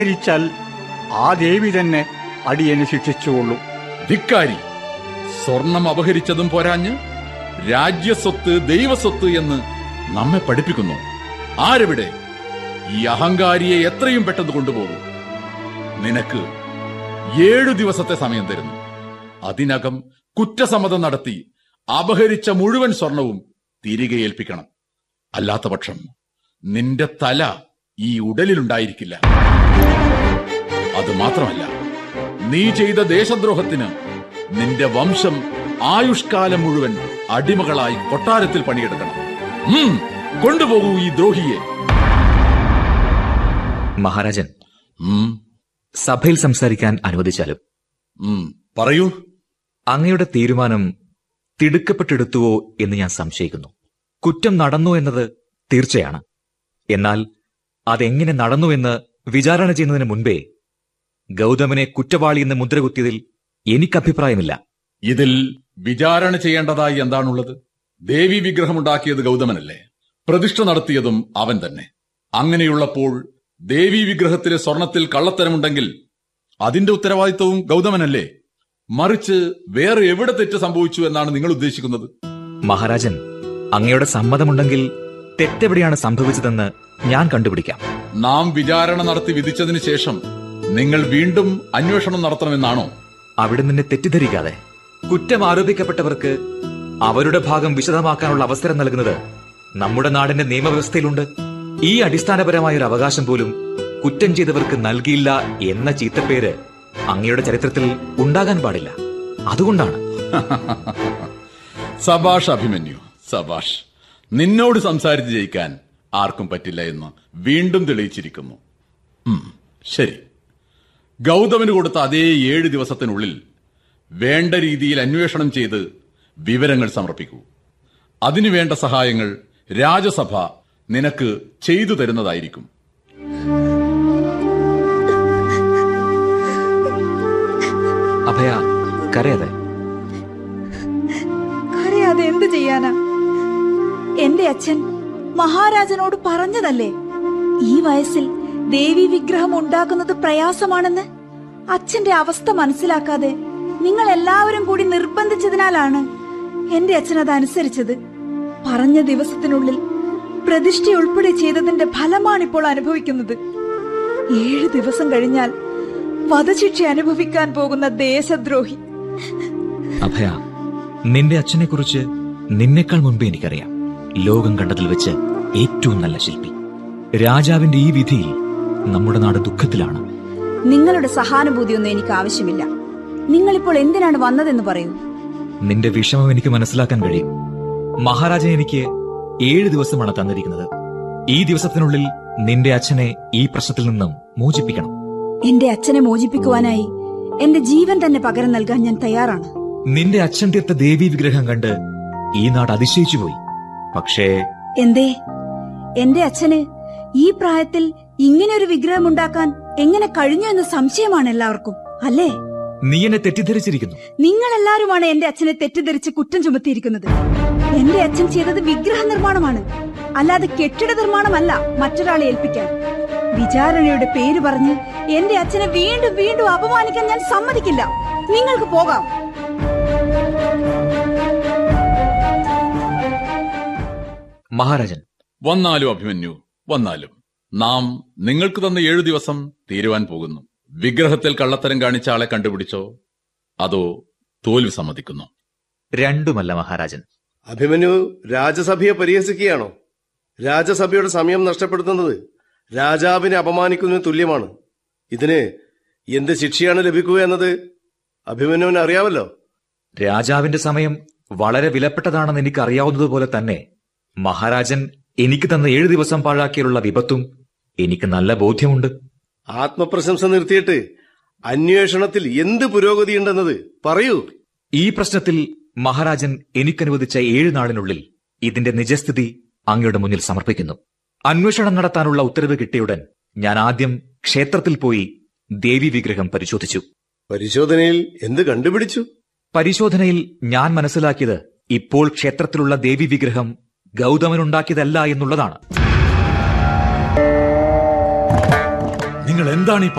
ധിക്കരിച്ചാൽ ആ ദേവി തന്നെ അടിയനെ ശിക്ഷിച്ചുകൊള്ളും ധിക്കാരി സ്വർണം അപഹരിച്ചതും പോരാഞ്ഞ് രാജ്യസ്വത്ത് ദൈവസ്വത്ത് എന്ന് നമ്മെ പഠിപ്പിക്കുന്നു ആരെവിടെ ഈ അഹങ്കാരിയെ എത്രയും പെട്ടെന്ന് കൊണ്ടുപോകും നിനക്ക് ഏഴു ദിവസത്തെ സമയം തരുന്നു അതിനകം കുറ്റസമ്മതം നടത്തി അപഹരിച്ച മുഴുവൻ സ്വർണവും തിരികെ ഏൽപ്പിക്കണം അല്ലാത്ത പക്ഷം നിന്റെ തല ഈ ഉടലിലുണ്ടായിരിക്കില്ല അത് മാത്രമല്ല നീ ചെയ്ത ദേശദ്രോഹത്തിന് നിന്റെ വംശം ആയുഷ്കാലം മുഴുവൻ അടിമകളായി കൊട്ടാരത്തിൽ പണിയെടുക്കണം ഉം, കൊണ്ടുപോകൂ ഈ ദ്രോഹിയെ മഹാരാജൻ ഉം, സഭയിൽ സംസാരിക്കാൻ അനുവദിച്ചാലും ഉം, പറയൂ അങ്ങയുടെ തീരുമാനം തിടുക്കപ്പെട്ടെടുത്തുവോ എന്ന് ഞാൻ സംശയിക്കുന്നു കുറ്റം നടന്നു എന്നത് തീർച്ചയാണ് എന്നാൽ അതെങ്ങനെ നടന്നു എന്ന് വിചാരണ ചെയ്യുന്നതിന് മുൻപേ ഗൗതമനെ കുറ്റവാളി എന്ന് മുദ്രകുത്തിയതിൽ എനിക്ക് അഭിപ്രായമില്ല ഇതിൽ വിചാരണ ചെയ്യേണ്ടതായി എന്താണുള്ളത് ദേവി വിഗ്രഹമുണ്ടാക്കിയത് ഗൗതമനല്ലേ പ്രതിഷ്ഠ നടത്തിയതും അവൻ തന്നെ അങ്ങനെയുള്ളപ്പോൾ ദേവി വിഗ്രഹത്തിലെ സ്വർണത്തിൽ കള്ളത്തരമുണ്ടെങ്കിൽ അതിന്റെ ഉത്തരവാദിത്വവും ഗൗതമനല്ലേ മറിച്ച് വേറെ എവിടെ തെറ്റ് സംഭവിച്ചു എന്നാണ് നിങ്ങൾ ഉദ്ദേശിക്കുന്നത് മഹാരാജൻ അങ്ങയുടെ സമ്മതമുണ്ടെങ്കിൽ തെറ്റെവിടെയാണ് സംഭവിച്ചതെന്ന് ഞാൻ കണ്ടുപിടിക്കാം നാം വിചാരണ നടത്തി വിധിച്ചതിന് ശേഷം നിങ്ങൾ വീണ്ടും അന്വേഷണം നടത്തണമെന്നാണോ അവിടെ നിന്നെ തെറ്റിദ്ധരിക്കാതെ കുറ്റം ആരോപിക്കപ്പെട്ടവർക്ക് അവരുടെ ഭാഗം വിശദമാക്കാനുള്ള അവസരം നൽകുന്നത് നമ്മുടെ നാടിന്റെ നിയമവ്യവസ്ഥയിലുണ്ട് ഈ അടിസ്ഥാനപരമായ ഒരു അവകാശം പോലും കുറ്റം ചെയ്തവർക്ക് നൽകിയില്ല എന്ന ചീത്തപ്പേര് അങ്ങയുടെ ചരിത്രത്തിൽ ഉണ്ടാകാൻ പാടില്ല അതുകൊണ്ടാണ് സബാഷ് അഭിമന്യു സബാഷ് നിന്നോട് സംസാരിച്ച് ജയിക്കാൻ ആർക്കും പറ്റില്ല എന്ന് വീണ്ടും തെളിയിച്ചിരിക്കുന്നു ഉം, ശരി ഗൗതമന് കൊടുത്ത അതേ ഏഴ് ദിവസത്തിനുള്ളിൽ വേണ്ട രീതിയിൽ അന്വേഷണം ചെയ്ത് വിവരങ്ങൾ സമർപ്പിക്കൂ അതിനുവേണ്ട സഹായങ്ങൾ രാജസഭ നിനക്ക് ചെയ്തു തരുന്നതായിരിക്കും അഭയ കരയാതെ കരയാതെ എന്ത് ചെയ്യാനാ എന്റെ അച്ഛൻ മഹാരാജനോട് പറഞ്ഞതല്ലേ ഈ വയസ്സിൽ ദേവി വിഗ്രഹം ഉണ്ടാക്കുന്നത് പ്രയാസമാണെന്ന് അച്ഛന്റെ അവസ്ഥ മനസ്സിലാക്കാതെ നിങ്ങൾ എല്ലാവരും കൂടി നിർബന്ധിച്ചതിനാലാണ് എന്റെ അച്ഛൻ അത് അനുസരിച്ചത് പറഞ്ഞ ദിവസത്തിനുള്ളിൽ പ്രതിഷ്ഠ ഉൾപ്പെടെ ചെയ്തതിന്റെ ഫലമാണിപ്പോൾ അനുഭവിക്കുന്നത് ഏഴ് ദിവസം കഴിഞ്ഞാൽ വധശിക്ഷ അനുഭവിക്കാൻ പോകുന്ന ദേശദ്രോഹി അഭയ നിന്റെ അച്ഛനെ കുറിച്ച് നിന്നേക്കാൾ മുൻപേ എനിക്കറിയാം ലോകം കണ്ടതിൽ വെച്ച് ഏറ്റവും നല്ല ശില്പി രാജാവിന്റെ ഈ വിധിയിൽ നമ്മുടെ നാട് ദുഃഖത്തിലാണ് നിങ്ങളുടെ സഹാനുഭൂതിയൊന്നും എനിക്ക് ആവശ്യമില്ല നിങ്ങളിപ്പോൾ എന്തിനാണ് വന്നതെന്ന് പറയൂ നിന്റെ വിഷമം എനിക്ക് മനസ്സിലാക്കാൻ കഴിയും മഹാരാജൻ എനിക്ക് ഏഴ് ദിവസമാണ് തന്നിരിക്കുന്നത് ഈ ദിവസത്തിനുള്ളിൽ നിന്റെ അച്ഛനെ ഈ പ്രശ്നത്തിൽ നിന്നും മോചിപ്പിക്കണം എന്റെ അച്ഛനെ മോചിപ്പിക്കുവാനായി എന്റെ ജീവൻ തന്നെ പകരം നൽകാൻ ഞാൻ തയ്യാറാണ് നിന്റെ അച്ഛൻ തീർത്ത ദേവീ വിഗ്രഹം കണ്ട് ഈ നാട് അതിശയിച്ചുപോയി പക്ഷേ എന്തേ എന്റെ അച്ഛന് ഈ പ്രായത്തിൽ ഇങ്ങനെ ഒരു വിഗ്രഹം ഉണ്ടാക്കാൻ എങ്ങനെ കഴിഞ്ഞു എന്ന സംശയമാണ് എല്ലാവർക്കും അല്ലേ നീ എന്നെ തെറ്റിദ്ധരിച്ചിരിക്കുന്നു നിങ്ങൾ എല്ലാവരുമാണ് എന്റെ അച്ഛനെ തെറ്റിദ്ധരിച്ച് കുറ്റം ചുമത്തിയിരിക്കുന്നത് എന്റെ അച്ഛൻ ചെയ്തത് വിഗ്രഹ നിർമ്മാണമാണ് അല്ലാതെ കെട്ടിട നിർമ്മാണമല്ല മറ്റൊരാളെ ഏൽപ്പിക്കാൻ വിചാരണയുടെ പേര് പറഞ്ഞ് എന്റെ അച്ഛനെ വീണ്ടും വീണ്ടും അപമാനിക്കാൻ ഞാൻ സമ്മതിക്കില്ല നിങ്ങൾക്ക് പോകാം മഹാരാജൻ വന്നാലും അഭിമന്യു വന്നാലും നാം നിങ്ങൾക്ക് തന്ന ഏഴു ദിവസം തീരുവാൻ പോകുന്നു വിഗ്രഹത്തിൽ കള്ളത്തരം കാണിച്ച ആളെ കണ്ടുപിടിച്ചോ അതോ തോൽവി സമ്മതിക്കുന്നു രണ്ടുമല്ല മഹാരാജൻ അഭിമന്യു രാജസഭയെ പരിഹസിക്കുകയാണോ രാജസഭയുടെ സമയം നഷ്ടപ്പെടുത്തുന്നത് രാജാവിനെ അപമാനിക്കുന്നതിന് തുല്യമാണ് ഇതിന് എന്ത് ശിക്ഷയാണ് ലഭിക്കുക എന്നത് അഭിമന്യുവിന് അറിയാമല്ലോ രാജാവിന്റെ സമയം വളരെ വിലപ്പെട്ടതാണെന്ന് എനിക്ക് അറിയാവുന്നതുപോലെ തന്നെ മഹാരാജൻ എനിക്ക് തന്ന ഏഴു ദിവസം പാഴാക്കിയുള്ള വിപത്തും എനിക്ക് നല്ല ബോധ്യമുണ്ട് ആത്മപ്രശംസ നിർത്തിയിട്ട് അന്വേഷണത്തിൽ എന്ത് പുരോഗതിയുണ്ടെന്നത് പറയൂ ഈ പ്രശ്നത്തിൽ മഹാരാജൻ എനിക്കനുവദിച്ച ഏഴ് നാളിനുള്ളിൽ ഇതിന്റെ നിജസ്ഥിതി അങ്ങയുടെ മുന്നിൽ സമർപ്പിക്കുന്നു അന്വേഷണം നടത്താനുള്ള ഉത്തരവ് കിട്ടിയുടൻ ഞാൻ ആദ്യം ക്ഷേത്രത്തിൽ പോയി ദേവി വിഗ്രഹം പരിശോധിച്ചു പരിശോധനയിൽ എന്ത് കണ്ടുപിടിച്ചു പരിശോധനയിൽ ഞാൻ മനസ്സിലാക്കിയത് ഇപ്പോൾ ക്ഷേത്രത്തിലുള്ള ദേവി വിഗ്രഹം ഗൗതമനുണ്ടാക്കിയതല്ല എന്നുള്ളതാണ് നിങ്ങൾ നിങ്ങൾ എന്താണ് ഈ